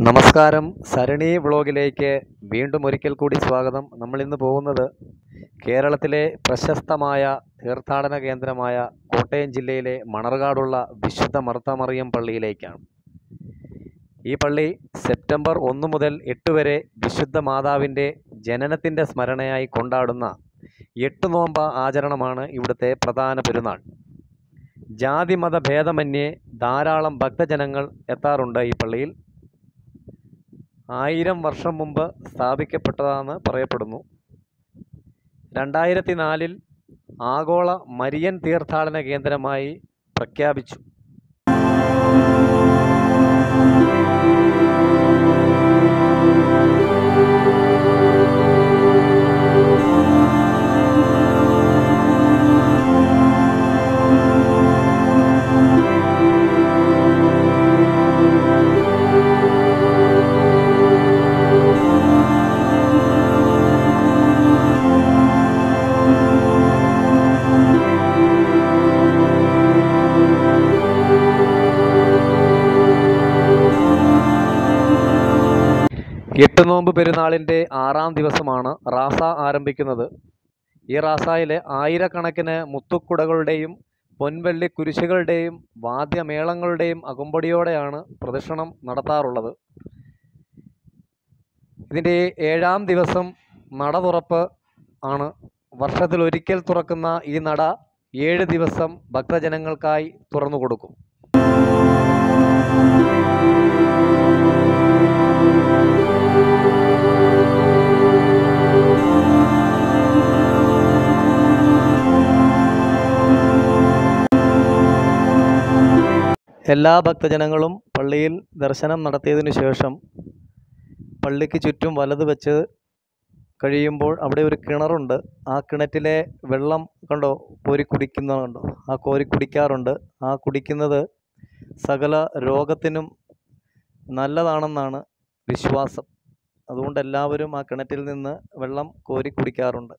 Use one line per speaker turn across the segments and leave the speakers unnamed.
നമസ്കാരം സരണി വ്ളോഗിലേക്ക് വീണ്ടും ഒരിക്കൽ കൂടി സ്വാഗതം നമ്മൾ ഇന്ന് പോകുന്നത് കേരളത്തിലെ പ്രശസ്തമായ തീർത്ഥാടന കേന്ദ്രമായ കോട്ടയം ജില്ലയിലെ മണർകാടുള്ള വിശുദ്ധ മർത്തമറിയം പള്ളിയിലേക്കാണ് ഈ പള്ളി സെപ്റ്റംബർ ഒന്ന് മുതൽ എട്ട് വരെ വിശുദ്ധ മാതാവിൻ്റെ ജനനത്തിൻ്റെ സ്മരണയായി കൊണ്ടാടുന്ന എട്ട് നോമ്പ ആചരണമാണ് ഇവിടുത്തെ പ്രധാന പെരുന്നാൾ ജാതി മത ഭേദമന്യേ ധാരാളം ഭക്തജനങ്ങൾ എത്താറുണ്ട് ഈ പള്ളിയിൽ ആയിരം വർഷം മുമ്പ് സ്ഥാപിക്കപ്പെട്ടതാണെന്ന് പറയപ്പെടുന്നു രണ്ടായിരത്തി നാലിൽ ആഗോള മരിയൻ തീർത്ഥാടന കേന്ദ്രമായി പ്രഖ്യാപിച്ചു എട്ട് നോമ്പ് പെരുന്നാളിൻ്റെ ആറാം ദിവസമാണ് റാസ ആരംഭിക്കുന്നത് ഈ റാസായിലെ ആയിരക്കണക്കിന് മുത്തുക്കുടകളുടെയും പൊൻവെള്ളി കുരിശുകളുടെയും വാദ്യമേളങ്ങളുടെയും അകമ്പടിയോടെയാണ് പ്രദക്ഷിണം നടത്താറുള്ളത് ഇതിൻ്റെ ഏഴാം ദിവസം നട തുറപ്പ് ആണ് വർഷത്തിലൊരിക്കൽ തുറക്കുന്ന ഈ നട ഏഴ് ദിവസം ഭക്തജനങ്ങൾക്കായി തുറന്നു കൊടുക്കും എല്ലാ ഭക്തജനങ്ങളും പള്ളിയിൽ ദർശനം നടത്തിയതിനു ശേഷം പള്ളിക്ക് ചുറ്റും വലത് വെച്ച് കഴിയുമ്പോൾ അവിടെ ഒരു കിണറുണ്ട് ആ കിണറ്റിലെ വെള്ളം കണ്ടോ കോരി കുടിക്കുന്ന കണ്ടോ ആ കോരി കുടിക്കാറുണ്ട് ആ കുടിക്കുന്നത് സകല രോഗത്തിനും നല്ലതാണെന്നാണ് വിശ്വാസം അതുകൊണ്ട് എല്ലാവരും ആ കിണറ്റിൽ നിന്ന് വെള്ളം കോരി കുടിക്കാറുണ്ട്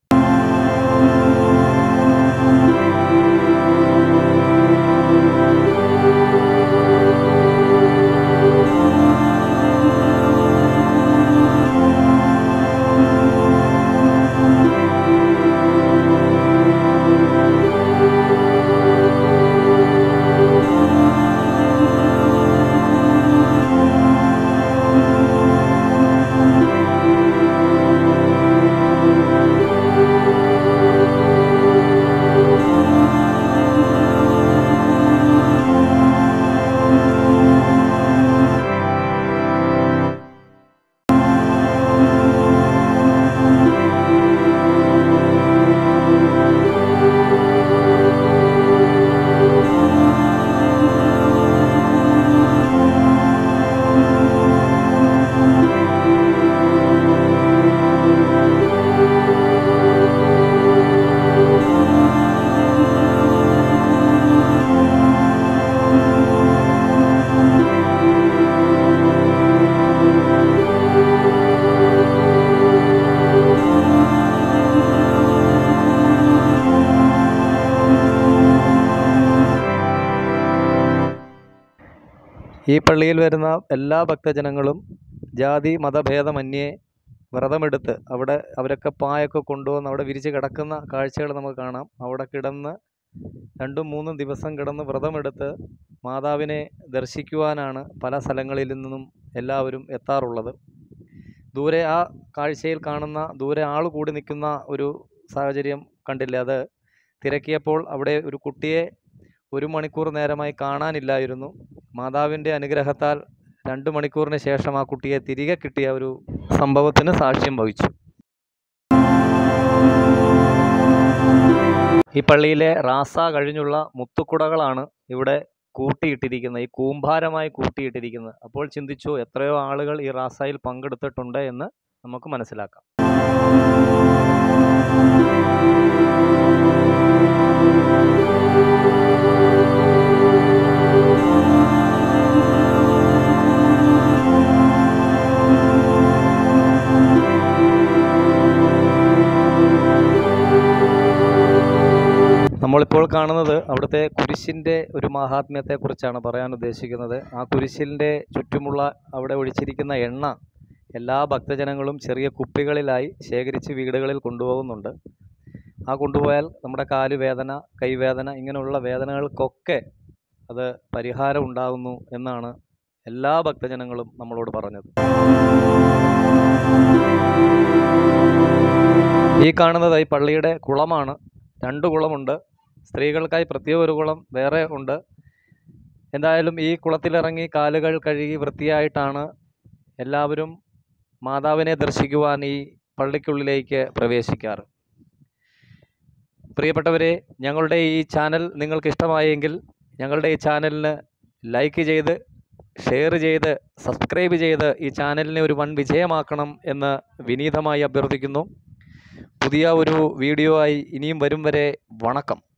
ഈ പള്ളിയിൽ വരുന്ന എല്ലാ ഭക്തജനങ്ങളും ജാതി മതഭേദമന്യേ വ്രതമെടുത്ത് അവിടെ അവരൊക്കെ പായൊക്കെ കൊണ്ടുവന്ന് അവിടെ വിരിച്ച് കിടക്കുന്ന കാഴ്ചകൾ നമുക്ക് കാണാം അവിടെ കിടന്ന് രണ്ടും മൂന്നും ദിവസം കിടന്ന് വ്രതമെടുത്ത് മാതാവിനെ ദർശിക്കുവാനാണ് പല സ്ഥലങ്ങളിൽ നിന്നും എല്ലാവരും എത്താറുള്ളത് ദൂരെ ആ കാഴ്ചയിൽ കാണുന്ന ദൂരെ ആൾ കൂടി നിൽക്കുന്ന ഒരു സാഹചര്യം കണ്ടില്ലേ അത് തിരക്കിയപ്പോൾ അവിടെ ഒരു കുട്ടിയെ ഒരു മണിക്കൂർ നേരമായി കാണാനില്ലായിരുന്നു മാതാവിൻ്റെ അനുഗ്രഹത്താൽ രണ്ട് മണിക്കൂറിന് ശേഷം ആ കുട്ടിയെ തിരികെ കിട്ടിയ ഒരു സംഭവത്തിന് സാക്ഷ്യം വഹിച്ചു ഈ പള്ളിയിലെ റാസ കഴിഞ്ഞുള്ള മുത്തുക്കുടകളാണ് ഇവിടെ കൂട്ടിയിട്ടിരിക്കുന്നത് ഈ കൂമ്പാരമായി കൂട്ടിയിട്ടിരിക്കുന്നത് അപ്പോൾ ചിന്തിച്ചു എത്രയോ ആളുകൾ ഈ റാസയിൽ പങ്കെടുത്തിട്ടുണ്ട് എന്ന് നമുക്ക് മനസ്സിലാക്കാം നമ്മളിപ്പോൾ ഇപ്പോൾ കാണുന്നത് അവിടുത്തെ കുരിശിൻ്റെ ഒരു മഹാത്മ്യത്തെക്കുറിച്ചാണ് പറയാൻ ഉദ്ദേശിക്കുന്നത് ആ കുരിശിൻ്റെ ചുറ്റുമുള്ള അവിടെ ഒഴിച്ചിരിക്കുന്ന എണ്ണ എല്ലാ ഭക്തജനങ്ങളും ചെറിയ കുപ്പികളിലായി ശേഖരിച്ച് വീടുകളിൽ കൊണ്ടുപോകുന്നുണ്ട് ആ കൊണ്ടുപോയാൽ നമ്മുടെ കാല് വേദന കൈവേദന ഇങ്ങനെയുള്ള വേദനകൾക്കൊക്കെ അത് പരിഹാരം ഉണ്ടാകുന്നു എന്നാണ് എല്ലാ ഭക്തജനങ്ങളും നമ്മളോട് പറഞ്ഞത് ഈ കാണുന്നത് ഈ പള്ളിയുടെ കുളമാണ് രണ്ട് കുളമുണ്ട് സ്ത്രീകൾക്കായി പ്രത്യേക ഒരു കുളം വേറെ ഉണ്ട് എന്തായാലും ഈ കുളത്തിലിറങ്ങി കാലുകൾ കഴുകി വൃത്തിയായിട്ടാണ് എല്ലാവരും മാതാവിനെ ദർശിക്കുവാൻ ഈ പള്ളിക്കുള്ളിലേക്ക് പ്രവേശിക്കാറ് പ്രിയപ്പെട്ടവരെ ഞങ്ങളുടെ ഈ ചാനൽ നിങ്ങൾക്ക് ഇഷ്ടമായെങ്കിൽ ഞങ്ങളുടെ ഈ ചാനലിന് ലൈക്ക് ചെയ്ത് ഷെയർ ചെയ്ത് സബ്സ്ക്രൈബ് ചെയ്ത് ഈ ചാനലിനെ ഒരു വൻ വിജയമാക്കണം എന്ന് വിനീതമായി അഭ്യർത്ഥിക്കുന്നു പുതിയ ഒരു വീഡിയോ ആയി ഇനിയും വരും വരെ വണക്കം